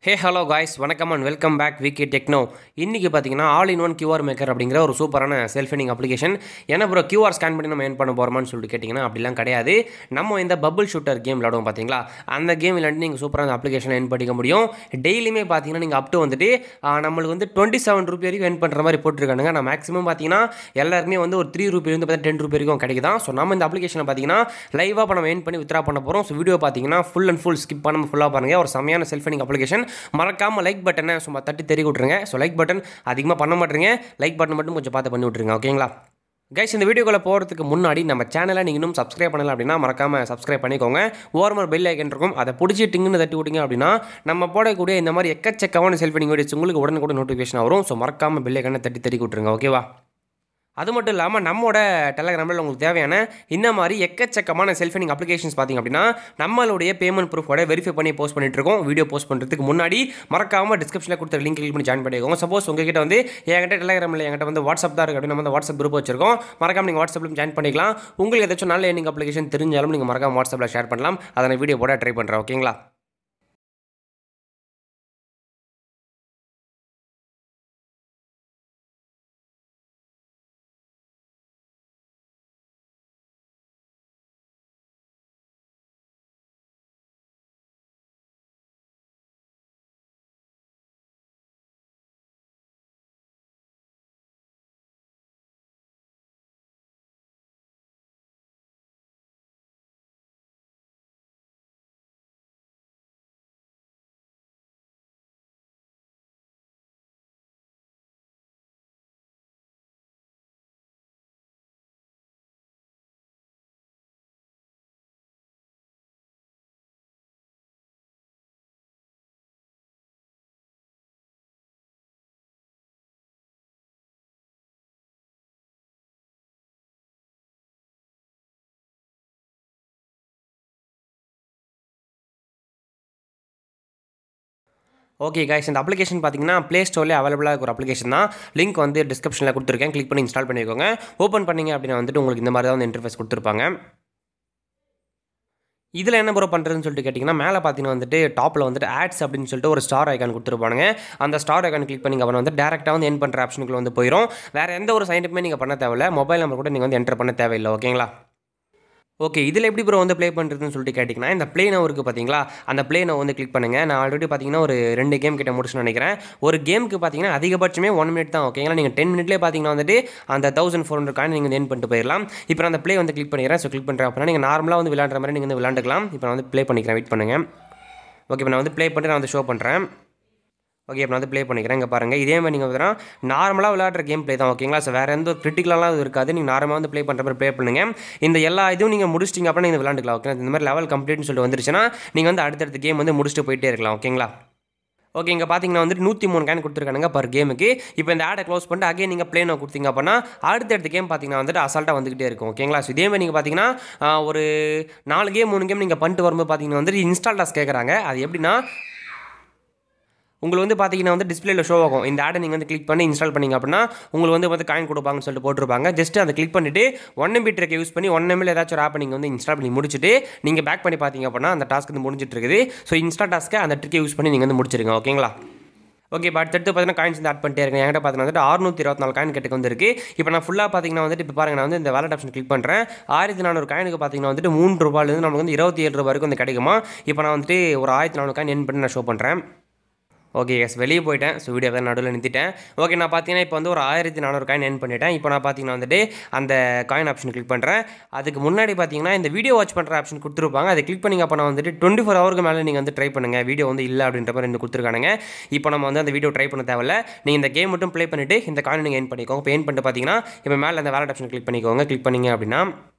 ஹே hello guys வணக்கம் and welcome back VK techno இன்றைக்கி பார்த்தீங்கன்னா all in one QR maker அப்படிங்கிற ஒரு சூப்பரான செல்ஃப் எனிங் அப்ளிகேஷன் என்ன ப்ரோ கியூஆர் ஸ்கேன் பண்ணி நம்ம ஏன் பண்ண போகிறோமான்னு சொல்லிட்டு கேட்டிங்கன்னா அப்படிலாம் கிடையாது நம்ம இந்த பபிள் ஷூட்டர் கேம் விளாடுவோம் பார்த்தீங்களா அந்த கேம் விளாண்டு நீங்கள் சூப்பராக அந்த அப்ளிகேஷன் ஏன் பண்ணிக்க முடியும் டெய்லியுமே பார்த்தீங்கன்னா நீங்கள் அப் டு வந்துட்டு ஆ, நம்மளுக்கு வந்து டுவெண்ட்டி செவன் ருபி வரைக்கும் ஏன் பண்ணுற மாதிரி போட்டிருக்கானுங்க நான் மேக்ஸிமம் பார்த்தீங்கன்னா எல்லாருமே வந்து ஒரு த்ரீ ருபி வந்து பார்த்தீங்கன்னா டென் ருபி வரைக்கும் கிடைக்குதான் ஸோ நம்ம இந்த அப்ளிகேஷனை பார்த்தீங்கன்னா லைவாக இப்போ நம்ம ஏன் பண்ணி வித்ரா பண்ண போகிறோம் ஸோ வீடியோ பார்த்தீங்கன்னா ஃபுல் அண்ட் ஃபுல் ஸ்கிப் பண்ணாமல் ஃபுல்லாக பாருங்கள் ஒரு செமையான செல்ஃப் எனிங் அப்ளிகேஷன் மறக்காமல் லைக் பட்டனை சும்மா தட்டி தெரி விட்ருங்க ஸோ லைக் பட்டன் அதிகமாக பண்ண மாட்டேங்க லைக் பட்டன் மட்டும் கொஞ்சம் பார்த்து பண்ணி விட்ருங்க ஓகேங்களா கைஸ் இந்த வீடியோக்குள்ளே போகிறதுக்கு முன்னாடி நம்ம சேனலை நீங்கள் இன்னும் சப்ஸ்கிரைப் பண்ணல அப்படின்னா மறக்காமல் சப்ஸ்கிரைப் பண்ணிக்கோங்க ஓரமாக பெல் ஐக்கன் இருக்கும் அதை பிடிச்சி டிங்குன்னு தட்டி விட்டீங்க அப்படின்னா நம்ம போடக்கூடிய இந்த மாதிரி எக்கச்சக்கமான செல்ஃபி வீடியோஸ் உங்களுக்கு உடனுக்குடன் நோட்டிஃபிகேஷன் வரும் ஸோ மறக்காமல் பெல் ஐக்கனை தட்டி தட்டி விட்ருங்க ஓகேவா அது மட்டும் இல்லாமல் நம்மளோட டெலகிராமில் உங்களுக்கு தேவையான இந்த மாதிரி எக்கச்சக்கமான செல்ஃபனிங் அப்ளிகேஷன்ஸ் பார்த்திங்க அப்படின்னா நம்மளுடைய பேமெண்ட் ப்ரூஃபோட வெரிஃபை பண்ணி போஸ்ட் பண்ணிட்டு இருக்கோம் வீடியோ போஸ்ட் பண்ணுறதுக்கு முன்னாடி மறக்காமல் டிஸ்கிரிப்ஷனில் கொடுத்த லிங்க் கிளிக் பண்ணி ஜாயின் பண்ணிக்கோங்க சப்போஸ் உங்ககிட்ட வந்து என்கிட்ட டெலகிராமில் என்கிட்ட வந்து வாட்ஸ்அப் தான் இருக்குது அப்படின்னு நம்ம வந்து வாட்ஸ்அப் குரூப் வச்சிருக்கோம் மறக்காம நீங்கள் வாட்ஸ்அப்லையும் ஜாயின் பண்ணிக்கலாம் உங்களுக்கு ஏதாச்சும் நல்ல எண்ணிங் அப்ளிகேஷன் தெரிஞ்சாலும் நீங்கள் மறக்காம வாட்ஸ்அப்பில் ஷேர் பண்ணலாம் அதை நான் வீடியோ போட ட்ரை பண்ணுறேன் ஓகேங்களா ஓகே கைஸ் இந்த அப்ளிகேஷன் பார்த்தீங்கன்னா ப்ளே ஸ்டோர்லேயே அவைலபிளாக ஒரு அப்ளிகேஷன் தான் லிங்க் வந்து டிஸ்கிரிப்ஷனில் கொடுத்துருக்கேன் கிளிக் பண்ணி இன்ஸ்டால் பண்ணிக்கோங்க ஓப்பன் பண்ணீங்க அப்படின்னா வந்துட்டு உங்களுக்கு இந்த மாதிரி தான் வந்து இன்டர்ஃபேஸ் கொடுத்துருப்பாங்க இதில் என்ன ப்ரோ பண்ணுறதுன்னு சொல்லிட்டு கேட்டிங்கன்னா மேலே பார்த்தீங்கன்னா வந்துட்டு டாப்பில் வந்துட்டு ஆட்ஸ் அப்படின்னு சொல்லிட்டு ஒரு ஸ்டார் ஐக்கான் கொடுத்துருப்பானுங்க அந்த ஸ்டார் ஐக்கான் கிளிக் பண்ணி அப்புறம் வந்து டேரெக்டாக வந்து என் பண்ணுற ஆப்ஷனுக்குள்ள வந்து போயிடும் வேறு எந்த ஒரு சைன்டுமே நீங்கள் பண்ண தேவையில்ல மொபைல் நம்பர் கூட நீங்கள் வந்து என்டர் பண்ண தேவையில்லை ஓகேங்களா ஓகே இதில் எப்படி ப்ரோ வந்து ப்ளே பண்ணுறதுன்னு சொல்லிட்டு கேட்டிங்கன்னா இந்த ப்ளே நோ இருக்குது பார்த்தீங்களா அந்த ப்ளே நோ வந்து கிளிக் பண்ணுங்கள் நான் ஆல்ரெடி பார்த்தீங்கன்னா ஒரு ரெண்டு கேம் கிட்ட முடிச்சுன்னு நினைக்கிறேன் ஒரு கேமுக்கு பார்த்தீங்கன்னா அதிகபட்சமே ஒன் மினிட் தான் ஓகேங்களா நீங்கள் டென் மினிட்லேயே பார்த்தீங்கன்னா வந்துட்டு அந்த தௌசண்ட் ஃபோர் ஹண்ட்ரட் காயின் நீங்கள் ஏன் பண்ணிட்டு போயிடலாம் இப்போ நான் அந்த ப்ளே வந்து கிளிக் பண்ணிடுறேன் ஸோ கிளிக் பண்ணுறேன் அப்படின்னா நீங்கள் நார்மலாக வந்து விளாண்டுற மாதிரி நீங்கள் வந்து விளாண்டுக்கலாம் இப்போ நான் வந்து ப்ளே பண்ணிக்கிறேன் வெயிட் பண்ணுங்கள் ஓகே இப்போ நான் வந்து ப்ளே பண்ணிட்டு நான் வந்து ஷோ பண்ணுறேன் ஓகே இப்போ நான் வந்து ப்ளே பண்ணிக்கிறேன் இங்கே பாருங்கள் இதே மாதிரி நீங்கள் பார்த்தீங்கன்னா நார்மலாக விளையாடுற கேம் ப்ளே தான் ஓகேங்களா ஸோ வேறு எந்த கிரிட்டிக்கலாலாம் இது இருக்காது நீங்கள் நார்மலாக வந்து ப்ளே பண்ணுற மாதிரி ப்ளே பண்ணுங்கள் இந்த எல்லா இதுவும் நீங்கள் முடிச்சிட்டிங்க அப்புறம் நீங்கள் விளாண்டுக்கலாம் ஓகே இந்த மாதிரி லெவல் கம்ப்ளீட்னு சொல்லிட்டு வந்துருச்சுன்னா நீங்கள் வந்து அடுத்தடுத்த கேம் வந்து முடிச்சுட்டு போயிட்டே இருக்கலாம் ஓகேங்களா ஓகே இங்கே பார்த்தீங்கன்னா வந்துட்டு நூற்றி மூணு கேன் கொடுத்துருக்கானுங்க பர் கேமுக்கு இப்போ இந்த ஆடை க்ளோஸ் பண்ணிட்டு அகைன் நீங்கள் ப்ளேனோ கொடுத்தீங்க அப்படின்னா அடுத்தடுத்த கேம் பார்த்தீங்கன்னா வந்துட்டு அசால்ட்டாக வந்துகிட்டே இருக்கும் ஓகேங்களா ஸோ இதே மாதிரி நீங்கள் பார்த்தீங்கன்னா ஆ, ஒரு நாலு கேம் மூணு கேம் நீங்கள் பண்ணிட்டு வரும்போது பார்த்தீங்கன்னா வந்துட்டு இன்ஸ்டால் டாஸ் கேட்குறாங்க அது எப்படின்னா உங்களுக்கு வந்து பார்த்தீங்கன்னா வந்து டிஸ்பிளேல ஷோ ஆகும் இந்த ஆடை நீங்கள் வந்து கிளிக் பண்ணி இன்ஸ்டால் பண்ணீங்க அப்படின்னா உங்களுக்கு வந்து வந்து காயின் கொடுப்பாங்கன்னு சொல்லிட்டு போட்டிருப்பாங்க ஜஸ்ட் அதை கிளிக் பண்ணிட்டு ஒன் எம்பி ட்ரெக் யூஸ் பண்ணி ஒன் எம்எல் ஏதாச்சும் ஒரு ஆப் நீங்கள் வந்து இன்ஸ்டால் பண்ணி முடிச்சுட்டு நீங்கள் பேக் பண்ணி பார்த்தீங்க அப்படின்னா அந்த டாஸ்க் வந்து முடிஞ்சிட்டு இருக்குது ஸோ இன்ஸ்டா டாஸ்க்கை அந்த ட்ரிக்கை யூஸ் பண்ணி நீங்கள் வந்து முடிச்சிருங்க ஓகேங்களா ஓகே இப்போ அடுத்தடுத்து பார்த்தீங்கன்னா காயின்ஸ் வந்து ஆட் பண்ணிட்டே இருக்கேன் என்கிட்ட பார்த்தீங்கன்னா வந்துட்டு அறுநூத்தி இருபத்தி நாலு காயின் கிட்ட வந்துருக்கு இப்போ நான் ஃபுல்லாக பார்த்தீங்கன்னா வந்துட்டு இப்போ பாருங்க நான் வந்து இந்த வேலட் ஆப்ஷன் கிளிக் பண்ணுறேன் ஆயிரத்தி நானூறு காயினுக்கு பார்த்தீங்கன்னா வந்துட்டு மூணு ரூபாயிலேருந்து நமக்கு வந்து இருபத்தி ஏழு ரூபாய் வரைக்கும் வந்து கிடைக்குமா இப்போ நான் வந்துட்டு ஒரு ஆயிரத்தி நானூறு காயின் என் பண்ணி நான் ஷோ பண்ணுறேன் ஓகே எஸ் வெளியே போயிட்டேன் ஸோ வீடியோ தான் நடுவில் நிறுத்திட்டேன் ஓகே நான் பார்த்தீங்கன்னா இப்போ வந்து ஒரு ஆயிரத்தி நானூறு காயின் என் பண்ணிட்டேன் இப்போ நான் பார்த்தீங்கன்னா வந்துட்டு அந்த காயின் ஆப்ஷன் கிளிக் பண்ணுறேன் அதுக்கு முன்னாடி பார்த்தீங்கன்னா இந்த வீடியோ வாட்ச் பண்ணுற ஆப்ஷன் கொடுத்துருப்பாங்க அதை கிளிக் பண்ணிங்க அப்போ நான் வந்துட்டு டுவெண்ட்டி ஃபோர் ஹவருக்கு மேலே நீங்கள் வந்து ட்ரை பண்ணுங்கள் வீடியோ வந்து இல்லை அப்படின்ற மாதிரி ரெண்டு கொடுத்துருக்கானுங்க இப்போ நம்ம வந்து அந்த வீடியோ ட்ரை பண்ண தேவையில்ல நீங்கள் இந்த கேம் மட்டும் ப்ளே பண்ணிவிட்டு இந்த காயின் நீங்கள் என் பண்ணிக்கோங்க இப்போ என் பண்ணிட்டு பார்த்தீங்கன்னா இப்போ மேலே அந்த வேலட் ஆப்ஷன் கிளிக் பண்ணிக்கோங்க கிளிக் பண்ணிங்க அப்படின்னா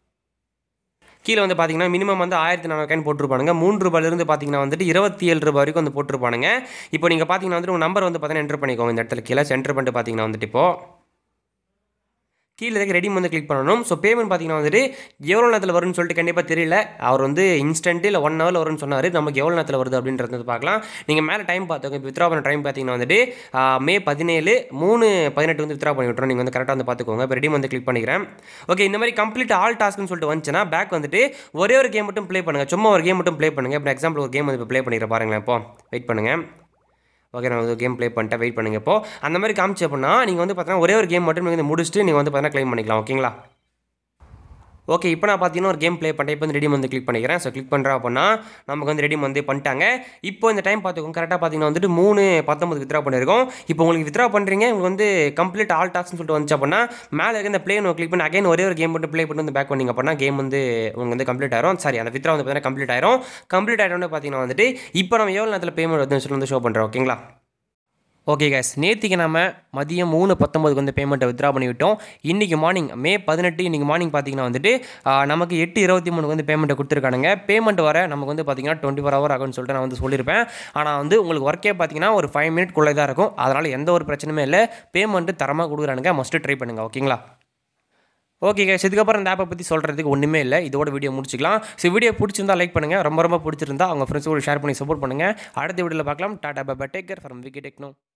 கீழே வந்து பார்த்தீங்கன்னா மினிமம் வந்து ஆயிரத்தி நானூறு காயின் போட்டிருப்பானுங்க மூன்று ரூபாயிலிருந்து பார்த்தீங்கன்னா வந்துட்டு இருபத்தி ஏழு ரூபாய் வரைக்கும் வந்து போட்டிருப்பானுங்க இப்போ நீங்கள் பார்த்தீங்கன்னா வந்துட்டு உங்கள் நம்பர் வந்து பார்த்தீங்கன்னா என்டர் பண்ணிக்கோங்க இந்த இடத்துல கீழே சென்டர் பண்ணிட்டு பார்த்தீங்கன்னா வந்துட்டு இப்போ கீழே இருக்க ரெடிம் வந்து கிளிக் பண்ணணும் ஸோ பேமெண்ட் பார்த்தீங்கன்னா வந்துட்டு எவ்வளோ நேரத்தில் வரும்னு சொல்லிட்டு கண்டிப்பாக தெரியல அவர் வந்து இன்ஸ்டன்ட் இல்லை ஒன் ஹவரில் வரும்னு சொன்னார் நமக்கு எவ்வளோ நேரத்தில் வருது அப்படின்றது வந்து பார்க்கலாம் நீங்கள் மேலே டைம் பார்த்துக்கோங்க இப்போ வித்ரா பண்ண டைம் பார்த்தீங்கன்னா வந்துட்டு ஆ, மே பதினேழு மூணு பதினெட்டு வந்து வித்ரா பண்ணி விட்றோம் நீங்கள் வந்து கரெக்டாக வந்து பார்த்துக்கோங்க இப்போ ரெடிம் வந்து கிளிக் பண்ணிக்கிறேன் ஓகே இந்த மாதிரி கம்ப்ளீட் ஆல் டாஸ்க்னு சொல்லிட்டு வந்துச்சுன்னா பேக் வந்துட்டு ஒரே ஒரு கேம் மட்டும் ப்ளே பண்ணுங்கள் சும்மா ஒரு கேம் மட்டும் ப்ளே பண்ணுங்கள் இப்போ எக்ஸாம்பிள் ஒரு கேம் வந்து இப்போ ப்ளே பண்ணிடுற பாருங்களேன் இப்போ வெயிட் பண்ணுங்கள் ஓகே நான் வந்து கேம் ப்ளே பண்ணிட்டேன் வெயிட் பண்ணுங்க இப்போ அந்த மாதிரி காமிச்சு அப்படின்னா நீங்கள் வந்து பார்த்தீங்கன்னா ஒரே ஒரு கேம் மட்டும் நீங்கள் வந்து முடிச்சுட்டு நீங்கள் வந்து பார்த்தீங்கன்னா க்ளைம் பண்ணிக்கலாம் ஓகேங்களா ஓகே இப்போ நான் பார்த்தீங்கன்னா ஒரு கேம் ப்ளே பண்ணிட்டேன் இப்போ வந்து ரெடி வந்து கிளிக் பண்ணிக்கிறேன் ஸோ கிளிக் பண்ணுறேன் அப்படின்னா நமக்கு வந்து ரெடி வந்து பண்ணிட்டாங்க இப்போ இந்த டைம் பார்த்துக்கோங்க கரெக்டாக பார்த்தீங்கன்னா வந்துட்டு மூணு பத்தொம்பது வித்ரா பண்ணியிருக்கோம் இப்போ உங்களுக்கு வித்ரா பண்ணுறீங்க உங்களுக்கு வந்து கம்ப்ளீட் ஆல் டாக்ஸ்னு சொல்லிட்டு வந்துச்சு அப்படின்னா மேலே இருக்க இந்த ப்ளே கிளிக் பண்ணி அகைன் ஒரே ஒரு கேம் மட்டும் ப்ளே பண்ணி வந்து பேக் பண்ணிங்க அப்படின்னா கேம் வந்து உங்களுக்கு வந்து கம்ப்ளீட் ஆயிரும் சாரி அந்த வித்ரா வந்து பார்த்தீங்கன்னா கம்ப்ளீட் ஆயிரும் கம்ப்ளீட் ஆயிட்டோன்னு பார்த்தீங்கன்னா வந்துட்டு இப்போ நம்ம எவ்வளோ நேரத்தில் பேமெண்ட் வந்து சொல்லி வந்து ஷோ பண்ணுறோம் ஓகேங்களா ஓகே கேஸ் நேற்றுக்கு நம்ம மதியம் மூணு பத்தொம்பதுக்கு வந்து பேமெண்ட்டை வித்ரா பண்ணிவிட்டோம் இன்றைக்கி மார்னிங் மே பதினெட்டு இன்றைக்கி மார்னிங் பார்த்தீங்கன்னா வந்துட்டு ஆ, நமக்கு எட்டு இருபத்தி மூணுக்கு வந்து பேமெண்ட்டை கொடுத்துருக்கானுங்க பேமெண்ட் வர நமக்கு வந்து பார்த்தீங்கன்னா டுவெண்ட்டி ஃபோர் ஹவர் ஆகும்னு சொல்லிட்டு நான் வந்து சொல்லியிருப்பேன் ஆனால் வந்து உங்களுக்கு ஒர்க்கே பார்த்தீங்கன்னா ஒரு ஃபைவ் மினிட்குள்ளே தான் இருக்கும் அதனால் எந்த ஒரு பிரச்சனையுமே இல்லை பேமெண்ட்டு தரமாக கொடுக்குறானுங்க மஸ்ட்டு ட்ரை பண்ணுங்கள் ஓகேங்களா ஓகே கேஸ் இதுக்கப்புறம் இந்த ஆப்பை பற்றி சொல்கிறதுக்கு ஒன்றுமே இல்லை இதோட வீடியோ முடிச்சிக்கலாம் ஸோ வீடியோ பிடிச்சிருந்தா லைக் பண்ணுங்கள் ரொம்ப ரொம்ப பிடிச்சிருந்தா அவங்க ஃப்ரெண்ட்ஸோட ஷேர் பண்ணி சப்போர்ட் பண்ணுங்கள் அடுத்த வீடியோவில் பார்க்கலாம் டாடா பாபா take care from wicket techno